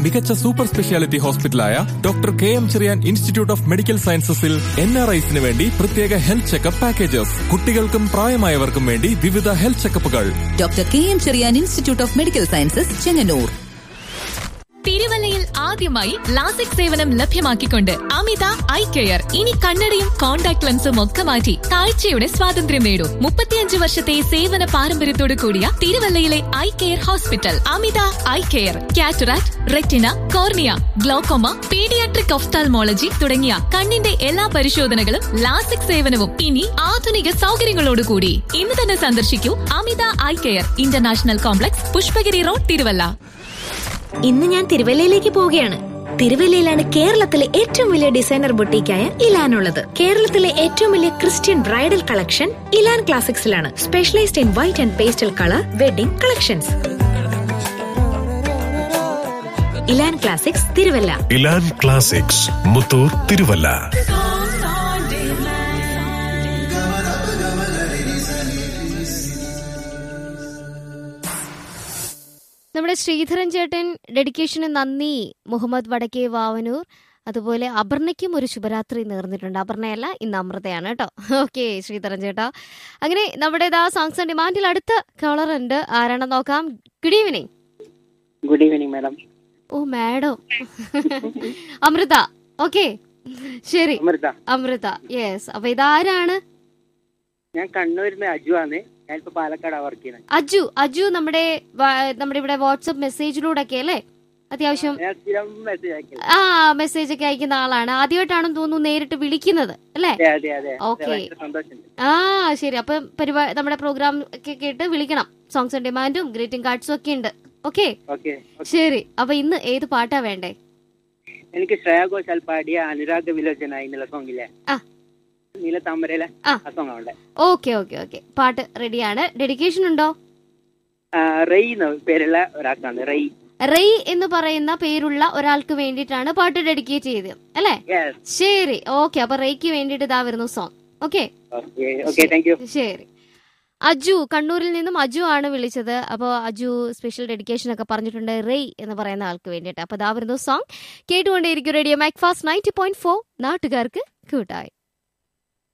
മികച്ച super speciality ഹോസ്പിറ്റലായ doctor K M Cherian institute of medical സയൻസസിൽ എൻ ആർ ഐസിന് വേണ്ടി പ്രത്യേക ഹെൽത്ത് ചെക്കപ്പ് പാക്കേജസ് കുട്ടികൾക്കും പ്രായമായവർക്കും വേണ്ടി വിവിധ ഹെൽത്ത് ചെക്കപ്പുകൾ doctor K M Cherian institute of medical sciences Chengannur തിരുവല്ലയിൽ ആദ്യമായി ലാസിക് സേവനം ലഭ്യമാക്കിക്കൊണ്ട് അമിത ഐ കെയർ ഇനി കണ്ണടയും കോൺടാക്ട് ലെൻസും ഒക്കെ മാറ്റി കാഴ്ചയുടെ സ്വാതന്ത്ര്യം നേടൂ മുപ്പത്തിയഞ്ച് വർഷത്തെ സേവന പാരമ്പര്യത്തോടു കൂടിയ തിരുവല്ലയിലെ eye care hospital Amitha eye care cataract retina cornea glaucoma paediatric ophthalmology തുടങ്ങിയ കണ്ണിന്റെ എല്ലാ പരിശോധനകളും ലാസിക് സേവനവും ഇനി ആധുനിക സൗകര്യങ്ങളോടുകൂടി ഇന്ന് തന്നെ സന്ദർശിക്കൂ Amitha eye care international complex Pushpagiri road Thiruvalla ഇന്ന് ഞാൻ തിരുവല്ലയിലേക്ക് പോവുകയാണ് തിരുവല്ലയിലാണ് കേരളത്തിലെ ഏറ്റവും വലിയ ഡിസൈനർ ബൊട്ടീക്കായ ഇലാൻ ഉള്ളത് കേരളത്തിലെ ഏറ്റവും വലിയ ക്രിസ്ത്യൻ ബ്രൈഡൽ കളക്ഷൻ ഇലാൻ ക്ലാസിക്സിലാണ് specialised in white and pastel colour wedding collections Elan classics Thiruvalla Elan classics Muthoor Thiruvalla നമ്മുടെ ശ്രീധരൻ ചേട്ടൻ ഡെഡിക്കേഷന് നന്ദി മുഹമ്മദ് വടക്കേ വാവനൂർ അതുപോലെ അപർണയ്ക്കും ഒരു ശുഭരാത്രി നേർന്നിട്ടുണ്ട് അപർണയല്ല ഇന്ന് അമൃതയാണ് കേട്ടോ ഓക്കെ ശ്രീധരൻ ചേട്ടാ അങ്ങനെ നമ്മുടെ ആ സോങ്സ് ആൻഡ് ഡിമാൻഡിൽ അടുത്ത കളർ ഉണ്ട് ആരാണെന്ന് നോക്കാം good evening good evening madam oh madam Amrita okay ശരി അമൃത അമൃത യെസ് അപ്പൊ ഇതാരാണ് ഞാൻ കണ്ണൂരിന്ന് അജു ആണ് ഞാനിപ്പോ പാലക്കാടാ വർക്ക് ചെയ്യുന്നത് അജു അജു നമ്മുടെ വാ- നമ്മുടെ ഇവിടെ വാട്സപ്പ് മെസ്സേജിലൂടെ ഒക്കെ അല്ലേ അത്യാവശ്യം ഞാൻ സ്ഥിരം മെസ്സേജ് അയക്കില്ല ആ മെസ്സേജ് ഒക്കെ അയക്കുന്ന ആളാണ് ആദ്യമായിട്ടാണെന്ന് തോന്നുന്നു നേരിട്ട് വിളിക്കുന്നത് അല്ലേ അതെ അതെ അതെ അതെ, Okay. ഭയങ്കര സന്തോഷമുണ്ട് ആ ശരി അപ്പൊ പരിപാടി നമ്മുടെ പ്രോഗ്രാം ഒക്കെ കേട്ട് വിളിക്കണം സോങ്സ് ആൻഡ് ഡിമാൻഡും ഗ്രീറ്റിംഗ് കാർഡ്സും ഒക്കെ ഉണ്ട് ഓക്കെ ഓക്കെ ശരി അപ്പൊ ഇന്ന് ഏത് പാട്ടാ വേണ്ടേ എനിക്ക് ശ്രേയ ഘോഷാൽ പാടിയ അനുരാഗ വിലോചന എന്നുള്ള സോങ്ങില്ലേ ആ. നീല താമരയിലെ ആ. ആ സോങ് ഉണ്ട് ഓക്കെ ഓക്കെ ഓക്കെ പാട്ട് റെഡിയാണ് ഡെഡിക്കേഷൻ ഉണ്ടോ റെയ് എന്ന പേരുള്ള ഒരാൾക്കാണ് റെയ് റെയ് എന്ന് പറയുന്ന പേരുള്ള ഒരാൾക്ക് വേണ്ടിയിട്ടാണ് പാട്ട് ഡെഡിക്കേറ്റ് ചെയ്തത് അല്ലേ യെസ് ശരി ഓക്കെ അപ്പൊ റെയ്ക്ക് വേണ്ടിയിട്ട് ഇതാ വരുന്നു song okay okay okay thank you ശരി അജു കണ്ണൂരിൽ നിന്നും അജു ആണ് വിളിച്ചത് അപ്പോൾ അജു സ്പെഷ്യൽ ഡെഡിക്കേഷൻ ഒക്കെ പറഞ്ഞിട്ടുണ്ട് റെയ് എന്ന് പറയുന്ന ആൾക്ക് വേണ്ടിയിട്ട് അപ്പോൾ ഇതാ വരുന്നു സോങ് കേട്ടുകൊണ്ടേയിരിക്കും radio Mac fast ninety point four നാട്ടുകാർക്ക് കൂട്ടായി